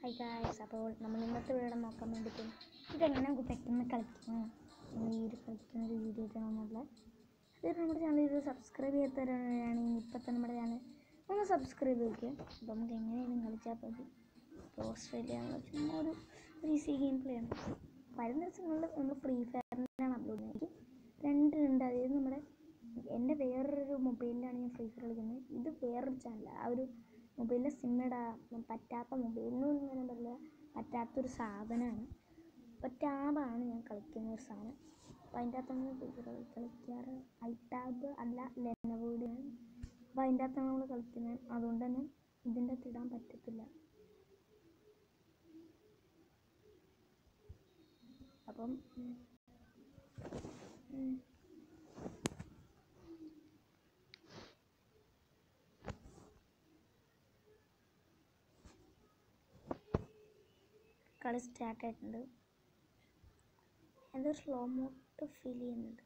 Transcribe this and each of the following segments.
High guys അപ്പോൾ നമ്മൾ ഇന്നത്തെ വീഡിയോ നോക്കാൻ വേണ്ടിയിട്ട് ഇതെങ്ങനെ പെട്ടെന്ന് കളിക്കുന്നു ഈ ഒരു കളിക്കുന്ന ഒരു വീഡിയോ ആണെന്നുള്ള ഇത് നമ്മുടെ ചാനൽ ഇത് സബ്സ്ക്രൈബ് ചെയ്യാത്തവരാണെങ്കിൽ ഇപ്പം തന്നെ നമ്മുടെ ചാനൽ ഒന്ന് സബ്സ്ക്രൈബ് ചെയ്യിക്കുക അപ്പോൾ നമുക്ക് എങ്ങനെയാലും കളിച്ചാൽ മതി ഇപ്പോൾ ഓസ്ട്രേലിയ എന്നുള്ള ചുമ്മാ ഒരു ഒരു ഈസി ഗെയിം പ്ലേ ആണ് വരുന്ന ദിവസങ്ങളിൽ നമ്മൾ ഫ്രീ ഫയറിലാണ് അപ്ലോഡ് ചെയ്യുന്നത് എനിക്ക് രണ്ട് ഉണ്ട് അതായത് നമ്മുടെ എൻ്റെ വേറൊരു മൊബൈലിലാണ് ഞാൻ ഫ്രീ ഫയർ കളിക്കുന്നത് ഇത് വേറൊരു ചാനൽ ആ ഒരു മൊബൈലിലെ സിം ഇടാൻ പറ്റാത്ത മൊബൈലിനൊന്നും പറയാൻ പറ്റില്ല പറ്റാത്തൊരു സാധനമാണ് അപ്പോൾ ടാബാണ് ഞാൻ കളിക്കുന്ന ഒരു സാധനം അപ്പോൾ അതിൻ്റെ അകത്താണ് ഫ്രീ ഫയർ കളിക്കാറ് ഐ ടാബ് അല്ല ലെനവോടെയാണ് അപ്പോൾ അതിൻ്റെ അകത്താണ് നമ്മൾ കളിക്കുന്നത് അതുകൊണ്ട് തന്നെ ഇതിൻ്റെ അകത്ത് ഇടാൻ പറ്റത്തില്ല അപ്പം ഉം, ഉം. കളി സ്റ്റാർട്ട് ആയിട്ടുണ്ട് എന്തോ സ്ലോ മോട്ട് ഫീൽ ചെയ്യുന്നുണ്ട്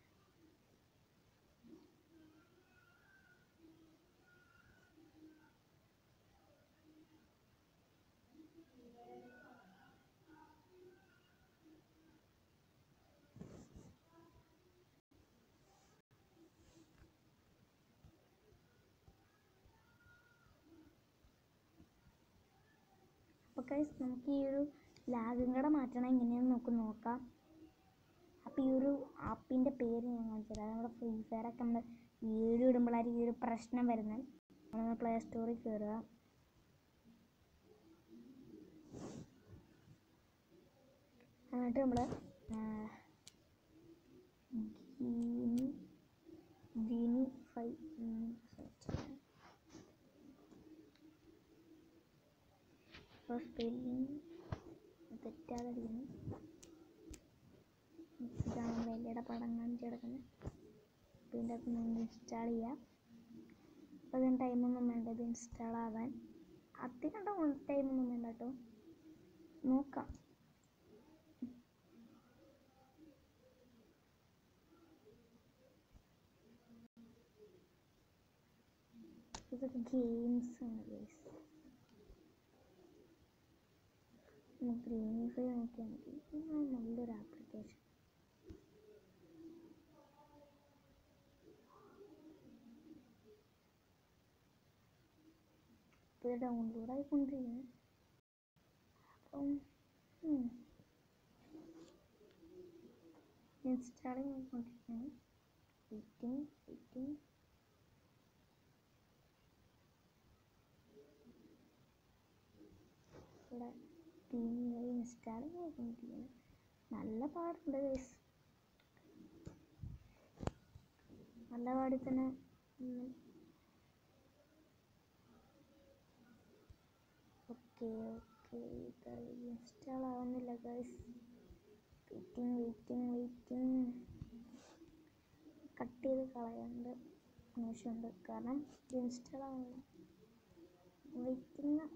അപ്പോൾ ഗൈസ് നമുക്ക് ഈ ഒരു ലാഗും കൂടെ മാറ്റണം എങ്ങനെയാണെന്ന് നമുക്ക് നോക്കാം അപ്പോൾ ഈ ഒരു ആപ്പിൻ്റെ പേര് ഞാൻ കാണിച്ചു തരാം നമ്മുടെ ഫ്രീ ഫയർ ഒക്കെ നമ്മൾ വീഡിയോ ഇടുമ്പോഴായിരിക്കും ഈ ഒരു പ്രശ്നം വരുന്നത് നമ്മൾ പ്ലേ സ്റ്റോറിൽ കയറുക എന്നിട്ട് നമ്മൾ ഗീനി ഗീനി ഫൈവ് സെർച്ച് ചെയ്യാം അപ്പോൾ സ്പെല്ലിങ് തെറ്റാതെ അടിക്കുന്നു ഇതാണ് വലിയുടെ പടം കാണിച്ച് കിടക്കുന്നത് അപ്പോൾ ഇതിൻ്റെ അകത്ത് നിന്ന് ഇൻസ്റ്റാൾ ചെയ്യാം അപ്പോൾ ഇതിന് ടൈമൊന്നും വേണ്ട ഇത് ഇൻസ്റ്റാൾ ആവാൻ അധികം ടൈമൊന്നും വേണ്ട കേട്ടോ നോക്കാം ഇതൊക്കെ ഗെയിംസ് ആണ് ഗെയിംസ് ഗ്രീനിഫൈ നോക്കിയാൽ മതി ഇത് നല്ലൊരു ആപ്ലിക്കേഷൻ ഇപ്പോൾ ഡൗൺലോഡ് ആയിക്കൊണ്ടിരിക്കുന്നു അപ്പം ഇൻസ്റ്റാളിങ് ആയിക്കൊണ്ടിരിക്കുന്നു വെയിറ്റിംഗ് വെയിറ്റിംഗ് ഇവിടെ ടീമുകൾ ഇൻസ്റ്റാൾ ചെയ്തുകൊണ്ടിരിക്കുന്നു നല്ല പാടുണ്ട് ഗൈസ് നല്ല പാടിൽ തന്നെ ഓക്കെ ഓക്കെ ഇത് ഇൻസ്റ്റാൾ ആവുന്നില്ല guys waiting waiting waiting cut ചെയ്ത് കളയേണ്ട ആവശ്യമുണ്ട് കാരണം ഇത് ഇൻസ്റ്റാൾ ആവുന്നില്ല വെയിറ്റിംഗ്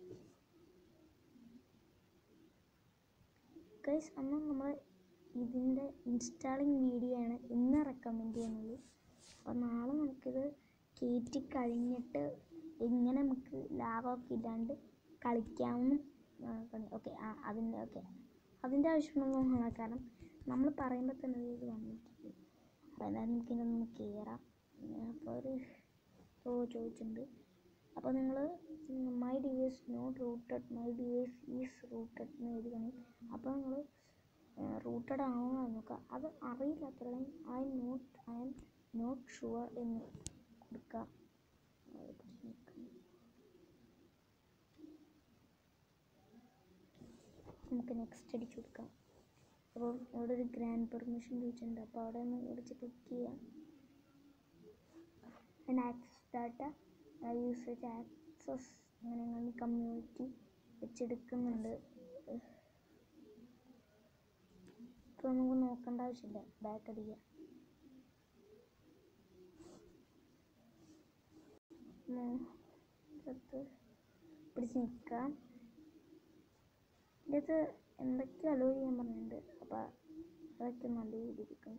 ഗൈസ് അന്ന് നമ്മൾ ഇതിൻ്റെ ഇൻസ്റ്റാളിങ് വീഡിയോ ആണ് ഇന്ന് റെക്കമെൻഡ് ചെയ്യുന്നത് അപ്പോൾ നാളെ നമുക്കിത് കയറ്റി കഴിഞ്ഞിട്ട് എങ്ങനെ നമുക്ക് ലാഭമൊക്കെ ഇല്ലാണ്ട് കളിക്കാമെന്നും ഓക്കെ ആ അതിൻ്റെ ഓക്കെ അതിൻ്റെ ആവശ്യമൊന്നും കാരണം നമ്മൾ പറയുമ്പോൾ തന്നെ ഇത് വന്നിട്ടുണ്ട് അപ്പോൾ എന്തായാലും നമുക്ക് ഇതിനൊന്ന് കയറാം അപ്പോൾ ഒരു ഓ ചോദിച്ചിട്ടുണ്ട് അപ്പോൾ നിങ്ങൾ my device not rooted my device is rooted എന്ന് എഴുതണം അപ്പോൾ നിങ്ങൾ റൂട്ടഡ് ആണോ എന്ന് നോക്കുക അത് അറിയില്ലാത്തവരും I not I'm not sure എന്ന് കൊടുക്കുക നമുക്ക് നെക്സ്റ്റ് അടിച്ചു കൊടുക്കാം അപ്പോൾ ഇവിടെ ഒരു ഗ്രാൻഡ് പെർമിഷൻ ചോദിച്ചിട്ടുണ്ട് അപ്പോൾ അവിടെ ഒന്ന് വിളിച്ച് ക്ലിക്ക് ചെയ്യാം and access data usage access അങ്ങനെ ഞങ്ങൾ കമ്മ്യൂണിറ്റി വെച്ചെടുക്കുന്നുണ്ട് ഇപ്പോൾ നമുക്ക് നോക്കേണ്ട ആവശ്യമില്ല ബാക്ക് അടിക്കുക പത്ത് പിടിച്ച് നിൽക്കാം ഇതിൻ്റെ അകത്ത് എന്തൊക്കെയോ അലോ ചെയ്യാൻ പറഞ്ഞിട്ടുണ്ട് അപ്പോൾ അതൊക്കെ നല്ല രീതിയിരിക്കും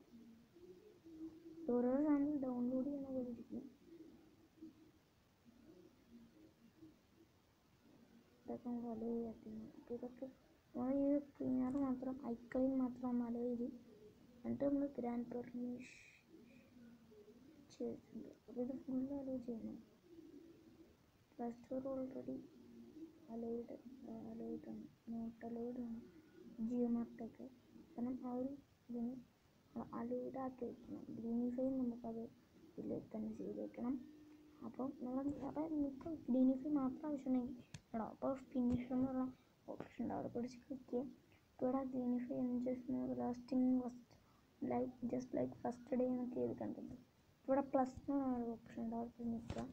ഓരോ സാധനം ഡൗൺലോഡ് ചെയ്യണ പോലെ ഇരിക്കും ഇതൊക്കെ നമ്മൾ അലോ ചെയ്യാത്തതാണ് അപ്പോൾ ഇതൊക്കെ നമ്മൾ ഈ ക്ലീനർ മാത്രം ഐക്ലീൻ മാത്രം ഒന്ന് അലോ ചെയ്ത് എന്നിട്ട് നമ്മൾ ഗ്രാൻഡ് പെർമിഷൻ ചെയ്തിട്ടുണ്ട് അപ്പോൾ ഇത് ഫുൾ അലോ ചെയ്യണം play store already allowed allowed ആണ് നോട്ട് അലോയിഡ് ആണ് ജിയോ മാർട്ടൊക്കെ കാരണം ആ ഒരു ഇതിന് അലോയിഡ് ആക്കി വെക്കണം ഗ്രീനിഫൈ നമുക്കത് ഇതിൽ തന്നെ ചെയ്ത് വെക്കണം അപ്പോൾ നമ്മൾ അപ്പോൾ നിങ്ങൾക്ക് ഗ്രീനിഫൈ മാത്രം ആവശ്യമുണ്ടെങ്കിൽ ഇടാം അപ്പോൾ ഫിനിഷ് എന്ന് പറഞ്ഞ ഓപ്ഷൻ ഉണ്ട് അവിടെ പിടിച്ച് ക്ലിക്ക് ചെയ്യാം അപ്പോൾ ഇവിടെ Greenify just lasting first like just like first day എന്നൊക്കെ എഴുതി കണ്ടിട്ടുണ്ട് ഇവിടെ പ്ലസ് എന്ന് പറഞ്ഞ ഓപ്ഷൻ ഉണ്ട് അവിടെ പോയി നിൽക്കുക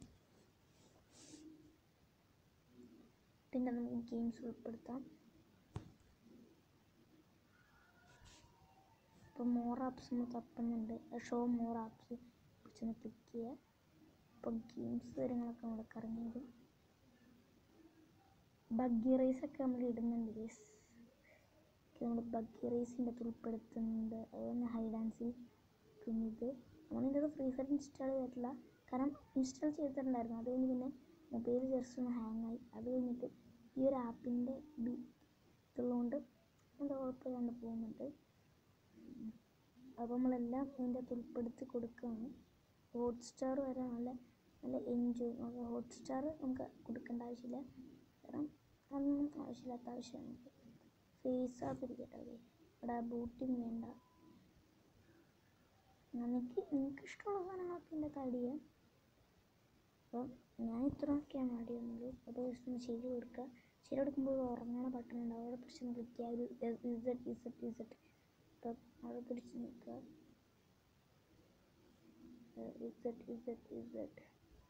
പിന്നെ നമുക്ക് ഗെയിംസ് ഉൾപ്പെടുത്താം ഇപ്പോൾ മോർ ആപ്സ് നമ്മൾ തപ്പുന്നുണ്ട് ഷോ മോർ ആപ്സ് കുറച്ചൊന്ന് ക്ലിക്ക് ചെയ്യുക ഇപ്പോൾ ഗെയിംസ് കാര്യങ്ങളൊക്കെ നമ്മൾ കറങ്ങി വരും ബഗ്ഗി റേസ് ഒക്കെ നമ്മൾ ഇടുന്നുണ്ട് ഗേസ് നമ്മൾ ബഗ്ഗി റേസിൻ്റെ അകത്ത് ഉൾപ്പെടുത്തുന്നുണ്ട് അതൊന്ന് ഹൈഡ് ആൻഡ് സീ പിന്നെ ഇത് നമ്മളിൻ്റെ അത് ഫ്രീ ഫയർ ഇൻസ്റ്റാൾ ചെയ്തിട്ടില്ല കാരണം ഇൻസ്റ്റാൾ ചെയ്തിട്ടുണ്ടായിരുന്നു അത് കഴിഞ്ഞ് പിന്നെ മൊബൈൽ ജസ്റ്റ് ഒന്ന് ഹാങ് ആയി അത് കഴിഞ്ഞിട്ട് ഈ ഒരു ആപ്പിൻ്റെ ബി ഇതുള്ളതുകൊണ്ട് എന്താ കുഴപ്പമില്ലാണ്ട് പോകുന്നുണ്ട് അപ്പോൾ നമ്മളെല്ലാം ഇതിൻ്റെ അകത്ത് ഉൾപ്പെടുത്തി കൊടുക്കുകയാണ് ഹോട്ട്സ്റ്റാർ വരെ നല്ല നല്ല എൻജോയ് നമുക്ക് ഹോട്ട്സ്റ്റാർ നമുക്ക് കൊടുക്കേണ്ട ആവശ്യമില്ല കാരണം അതൊന്നും ആവശ്യമില്ലാത്ത ആവശ്യമാണ് നമുക്ക് ഫേസ് ആപ്പ് ഇരിക്കട്ടെ അതെ ഇവിടെ ബൂട്ടിങ് വേണ്ട എനിക്ക് നിങ്ങൾക്ക് ഇഷ്ടമുള്ള സാധനങ്ങളൊക്കെ എൻ്റെ ആഡ് ചെയ്യാം അപ്പോൾ ഞാൻ ഇത്രയൊക്കെയാണ് ആഡ് ചെയ്യുന്നത് അപ്പോൾ ജസ്റ്റ് ഒന്ന് ചെയ്ത് കൊടുക്കുക ചെയ്ത് കൊടുക്കുമ്പോൾ ഉറങ്ങണ ബട്ടൺ ഉണ്ടാവും അവിടെ പിടിച്ച് ക്ലിക്ക് ചെയ്യുക ഒരു ഇസഡ് ഇസഡ് ഇസഡ് അപ്പം അവിടെ പിടിച്ച് നിൽക്കുക ഇസഡ് ഇസഡ് ഇസഡ്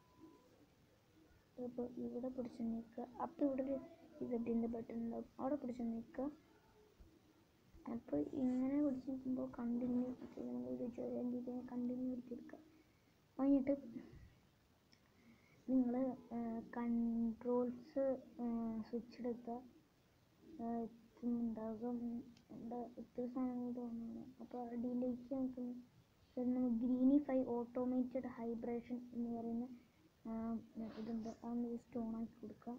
അപ്പോൾ ഇവിടെ പിടിച്ച് നിൽക്കുക അപ്പോൾ ഇവിടെ ഒരു ഇസഡിൻ്റെ ബട്ടൺ ഉണ്ടാവും അവിടെ പിടിച്ച് നിൽക്കുക അപ്പോൾ ഇങ്ങനെ പിടിച്ച് നിൽക്കുമ്പോൾ കണ്ടിന്യൂ നമുക്ക് ഒരു ജോയിൻ ചെയ്ത് കണ്ടിന്യൂ പിടിച്ചെടുക്കുക കഴിഞ്ഞിട്ട് നിങ്ങൾ കൺട്രോൾസ് സ്വിച്ച് എടുക്കുക ഉണ്ടാകും ഇവിടെ ഒത്തിരി സാധനങ്ങൾ തോന്നുന്നു അപ്പോൾ അടിയിലേക്ക് നമുക്ക് നമുക്ക് ഗ്രീനിഫൈ ഓട്ടോമേറ്റഡ് ഹൈബ്രേഷൻ എന്ന് പറയുന്ന ആ, ഇതുണ്ട് അതൊന്ന് ജസ്റ്റ് ഓൺ ആക്കി കൊടുക്കുക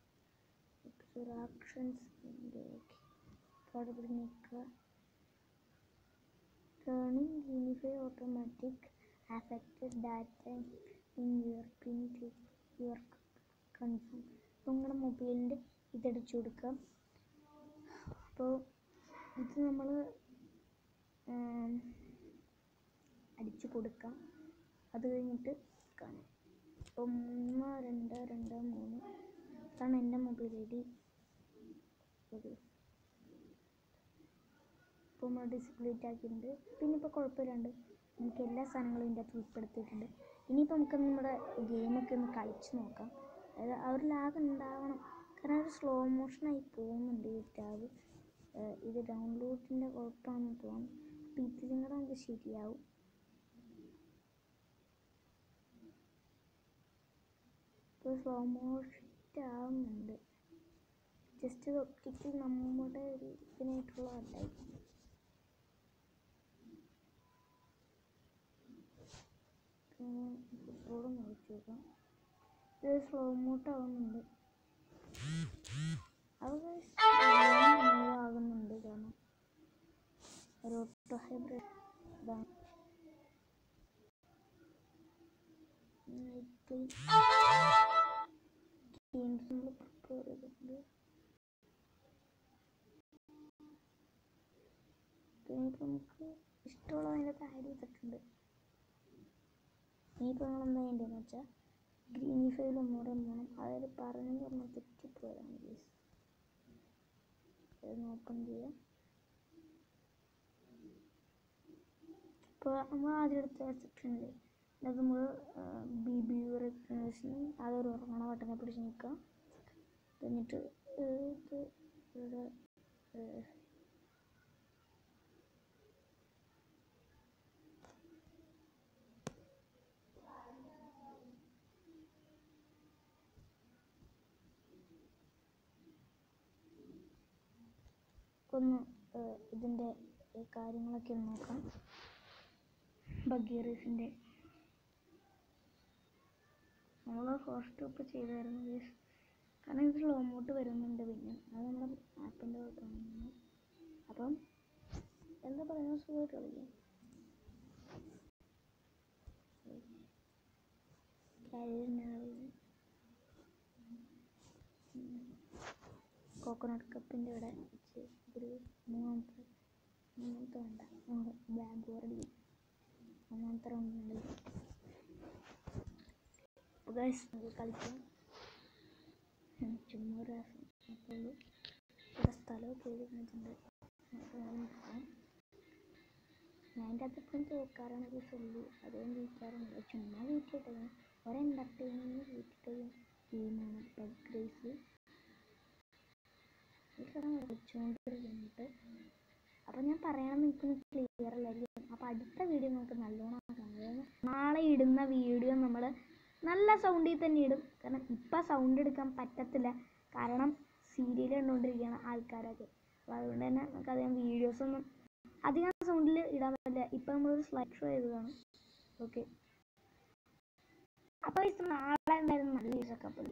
ആക്ഷൻസ് അവിടെ പിടിച്ച് നിൽക്കുക turning Greenify automatic affected data in your pin to your confirm അപ്പോൾ നിങ്ങളുടെ മൊബൈലിൻ്റെ ഇതടിച്ചു കൊടുക്കുക അപ്പോൾ ഇത് നമ്മൾ അടിച്ചു കൊടുക്കാം അത് കഴിഞ്ഞിട്ട് കാണാം അപ്പോൾ മൂന്ന് രണ്ട് രണ്ട് മൂന്ന് ഇതാണ് എൻ്റെ മൊബൈൽ ഐ ഡി ഒരു ഇപ്പോൾ നമ്മൾ ഡിസ്പ്ലേറ്റ് ആക്കിയിട്ടുണ്ട് പിന്നെ ഇപ്പോൾ കുഴപ്പമില്ലാണ്ട് നമുക്ക് എല്ലാ സാധനങ്ങളും ഇതിൻ്റെ അകത്ത് ഉൾപ്പെടുത്തിയിട്ടുണ്ട് ഇനിയിപ്പോൾ നമുക്ക് നമ്മുടെ ഗെയിമൊക്കെ ഒന്ന് കളിച്ച് നോക്കാം അതായത് ആ ഒരു ലാഗ് ഉണ്ടാവണം കാരണം ഒരു സ്ലോ മോഷനായി പോകുന്നുണ്ട് ഈ ടാബ് ഇത് ഡൗൺലോഡിൻ്റെ കുഴപ്പമാണെന്ന് തോന്നുന്നു അപ്പോൾ ഇതിലും കൂടെ നമുക്ക് ശരിയാവും ഇപ്പോൾ സ്ലോ മോഷൻ ആവുന്നുണ്ട് ജസ്റ്റ് ഒപ്റ്റിക്കൽ നമ്മുടെ ഒരു ഇതിനായിട്ടുള്ളതല്ലായിരിക്കും ഫുട്ബോൾ നോക്കി നോക്കാം ഇത് സ്ലോ മോട്ട് ആവുന്നുണ്ട് അത് ആകുന്നുണ്ട് കാരണം ഒരു ഓട്ടോ ഹൈബ്രിഡ് ഇതാണ് ഗെയിംസ് നമ്മൾ പ്രിപ്പയർ ചെയ്തിട്ടുണ്ട് ഇനിയിപ്പോൾ നമുക്ക് ഇഷ്ടമുള്ളതിൻ്റെ ആഡ് ചെയ്തിട്ടുണ്ട് ഇനിയിപ്പോൾ നമ്മൾ എന്താ ചെയ്യേണ്ടതെന്ന് വെച്ചാൽ ഗ്രീനിഫൈയിൽ ഒന്നുകൂടെ പോകണം അതായത് പറഞ്ഞു പറഞ്ഞാൽ തെറ്റിപ്പോയതാണ് ഗീസ് ഇതൊന്ന് ഓപ്പൺ ചെയ്യാം ഇപ്പോൾ നമ്മൾ ആദ്യം എടുത്ത സെക്ഷനിൽ അത് നമ്മൾ ബി ബി റെക്കഗ്നേഷൻ അതൊരു ഉറങ്ങണ ബട്ടനെ പിടിച്ച് നിൽക്കുക എന്നിട്ട് ഇത് ഇവിടെ ഏഹ്, ഒന്ന് ഏഹ്, ഇതിൻ്റെ ഏഹ്, കാര്യങ്ങളൊക്കെ ഒന്ന് നോക്കാം ബഗീറീസിൻ്റെ നമ്മൾ ഫസ്റ്റ് ഇപ്പോൾ ചെയ്തായിരുന്നു guys. കാരണം ഇത് സ്ലോ മോട്ട് വരുന്നുണ്ട് ഇട്ട് കളിക്കാം കോക്കനട്ട് കപ്പിൻ്റെ ഇവിടെ വെച്ച് ഒരു മൂന്നാമത്തെ മൂന്നാമത്തെ വേണ്ട ബാഗ് ബോർഡ് ഒന്നാമത്തെ റൗണ്ടിനുള്ളിൽ അപ്പോൾ ഗൈസ് നമുക്ക് കളിക്കാം ഉം, ചുമ്മാ ഒരു രസം അപ്പോൾ ഇവിടെ സ്ഥലമൊക്കെ എഴുതി കാണിച്ചിട്ടുണ്ട് നമുക്ക് വേണമെങ്കിൽ നോക്കാം ഞാൻ എൻ്റെ അകത്ത് എപ്പോഴും തോക്കാറാണ് ഒരു സൊല്ലു അതുകൊണ്ട് ജയിക്കാറുണ്ട് ചുമ്മാ വീട്ടിലിട്ടത് ഒരു എൻ്റർടൈൻമെൻറ്റിന് വീട്ടിട്ട ഗെയിമാണ് ബഗ് റേസ് കളിച്ചുകൊണ്ടിരുന്നിട്ട് അപ്പോൾ ഞാൻ പറയണം നിൽക്കുന്ന ക്ലിയർ അല്ലായിരിക്കും അപ്പോൾ അടുത്ത വീഡിയോ നമുക്ക് നല്ലോണം കാണാം നാളെ ഇടുന്ന വീഡിയോ നമ്മൾ നല്ല സൗണ്ടിൽ തന്നെ ഇടും കാരണം ഇപ്പം സൗണ്ട് എടുക്കാൻ പറ്റത്തില്ല കാരണം സീരിയൽ കണ്ടുകൊണ്ടിരിക്കുകയാണ് ആൾക്കാരൊക്കെ അപ്പോൾ അതുകൊണ്ട് തന്നെ നമുക്ക് അധികം വീഡിയോസൊന്നും അധികം സൗണ്ടിൽ ഇടാൻ പറ്റില്ല ഇപ്പം നമ്മളൊരു സ്ലൈഡ് ഷോ ചെയ്തതാണ് ഓക്കെ അപ്പോൾ ഇത് നാളെ എന്തായാലും നല്ല ദിവസമൊക്കെ അപ്പോൾ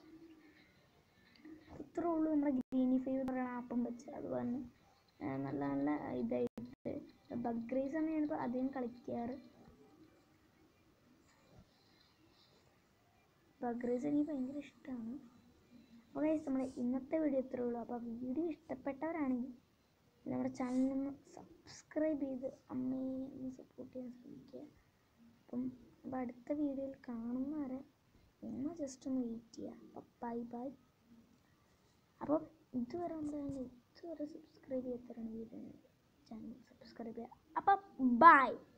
ഇത്രേ ഉള്ളൂ നമ്മുടെ ഗ്രീനി ഫൈവ് എന്ന് പറയുന്ന ആപ്പം വെച്ച് അത് പറഞ്ഞ് ആ, നല്ല നല്ല ഇതായിട്ട് ബഗ് റേസ് ആണ് ഞാനിപ്പോൾ അധികം കളിക്കാറ് ബഗ് റേസ് എനിക്ക് ഭയങ്കര ഇഷ്ടമാണ് അപ്പോൾ guys, നമ്മുടെ ഇന്നത്തെ വീഡിയോ ഇത്രേ ഉള്ളൂ അപ്പോൾ വീഡിയോ ഇഷ്ടപ്പെട്ടവരാണെങ്കിൽ നമ്മുടെ ചാനലൊന്ന് സബ്സ്ക്രൈബ് ചെയ്ത് അമ്മയെ ഒന്ന് സപ്പോർട്ട് ചെയ്യാൻ ശ്രമിക്കുക അപ്പം അപ്പോൾ അടുത്ത വീഡിയോയിൽ കാണുന്നവരെ ഒന്ന് ജസ്റ്റ് ഒന്ന് വെയിറ്റ് ചെയ്യുക അപ്പം ബൈ ബൈ അപ്പം ഇതുവരെ നമ്മുടെ ചാനൽ ഇതുവരെ സബ്സ്ക്രൈബ് ചെയ്യാത്തവരാണ് വീഡിയോ ചാനൽ സബ്സ്ക്രൈബ് ചെയ്യുക അപ്പം ബൈ